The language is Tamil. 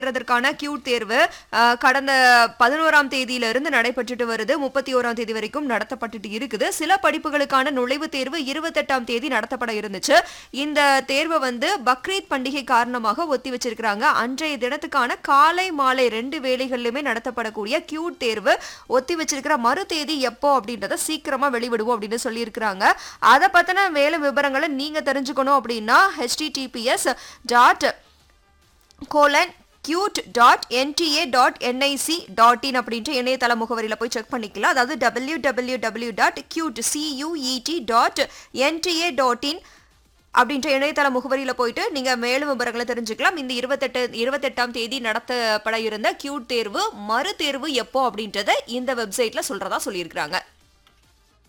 அதற்கான கியூட் தேர்வு அஹ், கடந்த பதினோராம் தேதியிலிருந்து நடைபெற்றுட்டு வருது முப்பத்தி ஓராம் தேதி வரைக்கும் நடத்தப்பட்டுட்டு இருக்குது சில படிப்புகளுக்கான நுழைவுத் தேர்வு இருபத்தெட்டாம் தேதி நடத்தப்பட இருந்துச்சு இந்த தேர்வை வந்து பக்ரீத் பண்டிகை காரணமாக ஒத்தி வச்சிருக்கிறாங்க அன்றைய தினத்துக்கான காலை மாலை ரெண்டு வேளைகளிலுமே நடத்தப்படக்கூடிய கியூட் தேர்வு ஒத்தி வச்சிருக்கிற மறு தேதி எப்போ அப்படின்றத சீக்கிரமா வெளிவிடுவோம் அப்படின்னு சொல்லியிருக்கிறாங்க அதை பத்தின மேலும் விவரங்களை நீங்க தெரிஞ்சுக்கணும் அப்படின்னா https dot colon CUET dot NTA dot NIC dot in அப்படின்ற இணையதள முகவரியில் போய் செக் பண்ணிக்கலாம் அதாவது W W W dot CUET CUET dot NTA dot in அப்படின்ற இணையதள முகவரியில் போயிட்டு நீங்கள் மேலும் விவரங்களை தெரிஞ்சுக்கலாம் இந்த இருபத்தெட்டு இருபத்தெட்டாம் தேதி நடத்தப்பட இருந்த கியூட் தேர்வு மறு தேர்வு எப்போ அப்படின்றத இந்த வெப்சைட்டில் சொல்கிறதா சொல்லியிருக்கிறாங்க